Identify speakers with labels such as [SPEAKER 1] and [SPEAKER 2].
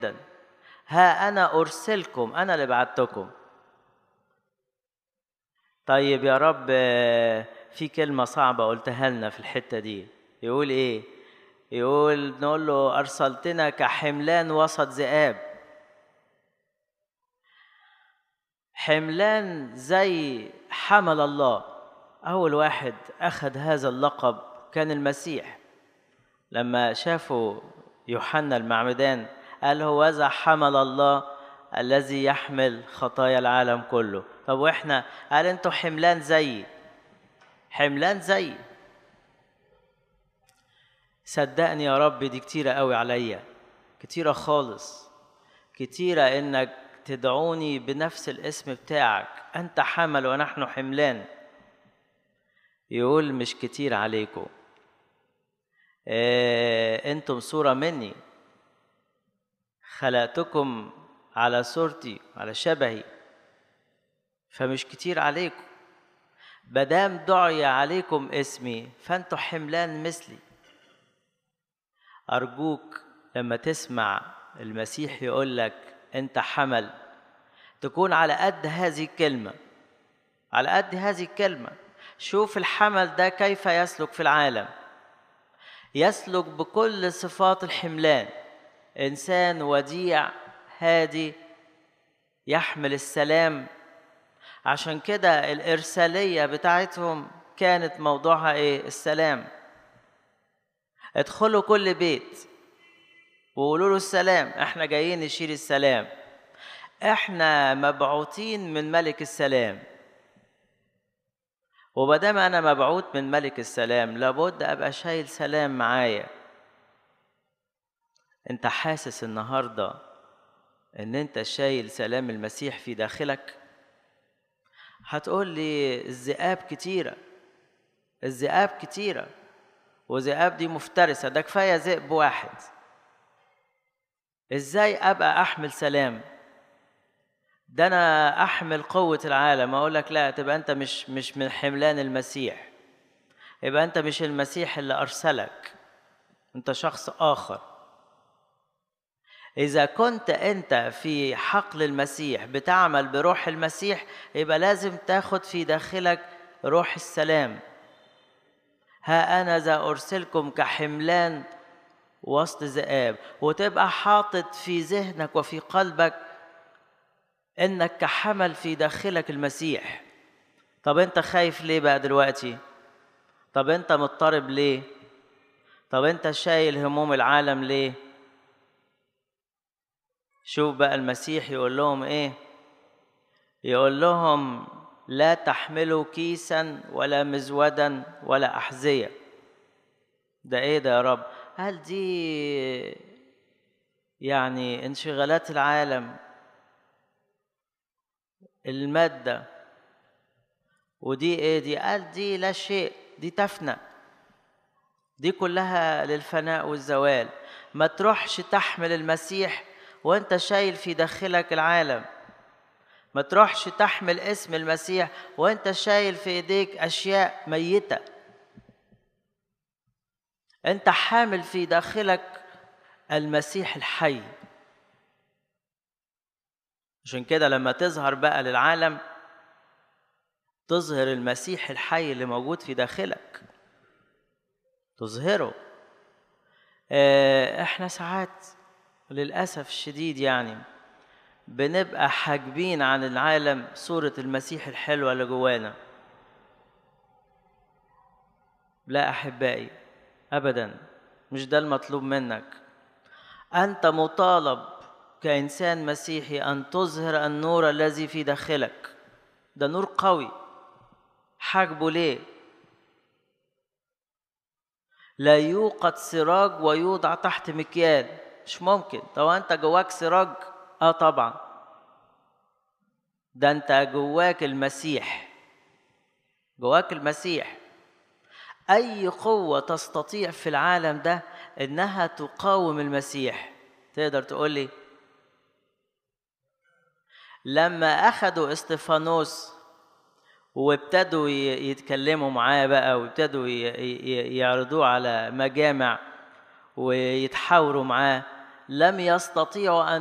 [SPEAKER 1] ها أنا أرسلكم أنا اللي بعتكم طيب يا رب آه، في كلمة صعبة قلتها لنا في الحتة دي يقول إيه؟ يقول نقول له أرسلتنا كحملان وسط ذئاب حملان زي حمل الله أول واحد أخذ هذا اللقب كان المسيح لما شافوا يوحنا المعمدان قال هو ذا حمل الله الذي يحمل خطايا العالم كله طب واحنا قال انتوا حملان زيي حملان زيي صدقني يا رب دي كتيرة قوي عليا كتيرة خالص كتيرة انك تدعوني بنفس الاسم بتاعك انت حمل ونحن حملان يقول مش كتير عليكم إيه انتم صورة مني خلقتكم على صورتي على شبهي فمش كتير عليكم مادام دعي عليكم اسمي فانتوا حملان مثلي ارجوك لما تسمع المسيح يقول لك انت حمل تكون على قد هذه الكلمه على قد هذه الكلمه شوف الحمل ده كيف يسلك في العالم يسلك بكل صفات الحملان انسان وديع هادي يحمل السلام عشان كده الارساليه بتاعتهم كانت موضوعها ايه السلام ادخلوا كل بيت وقولوا له السلام احنا جايين نشيل السلام احنا مبعوثين من ملك السلام ومادام انا مبعوث من ملك السلام لابد ابقى شايل سلام معايا انت حاسس النهارده ان انت شايل سلام المسيح في داخلك هتقول لي الذئاب كتيره الذئاب كتيره وذئاب دي مفترسه ده كفايه ذئب واحد ازاي ابقى احمل سلام ده انا احمل قوه العالم اقول لك لا تبقى انت مش مش من حملان المسيح يبقى انت مش المسيح اللي ارسلك انت شخص اخر اذا كنت انت في حقل المسيح بتعمل بروح المسيح يبقى لازم تاخد في داخلك روح السلام ها انا ذا ارسلكم كحملان وسط ذئاب وتبقى حاطط في ذهنك وفي قلبك انك كحمل في داخلك المسيح طب انت خايف ليه بقى دلوقتي طب انت مضطرب ليه طب انت شايل هموم العالم ليه شوف بقى المسيح يقول لهم ايه يقول لهم لا تحملوا كيسا ولا مزودا ولا احذيه ده ايه ده يا رب هل دي يعني انشغالات العالم المادة ودي ايه دي قال دي لا شيء دي تفنى دي كلها للفناء والزوال ما تروحش تحمل المسيح وانت شايل في داخلك العالم ما تروحش تحمل اسم المسيح وانت شايل في ايديك اشياء ميته انت حامل في داخلك المسيح الحي عشان كده لما تظهر بقى للعالم تظهر المسيح الحي اللي موجود في داخلك تظهره احنا ساعات للاسف الشديد يعني بنبقى حاجبين عن العالم صورة المسيح الحلوة اللي جوانا لا أحبائي أبدا مش ده المطلوب منك أنت مطالب كإنسان مسيحي أن تظهر النور الذي في داخلك ده نور قوي حاجبه ليه لا يوقد سراج ويوضع تحت مكيال مش ممكن طب انت جواك سراج اه طبعا ده انت جواك المسيح جواك المسيح اي قوه تستطيع في العالم ده انها تقاوم المسيح تقدر تقول لي لما اخذوا استفانوس وابتدوا يتكلموا معاه بقى وابتدوا يعرضوه على مجامع ويتحاوروا معاه لم يستطيعوا أن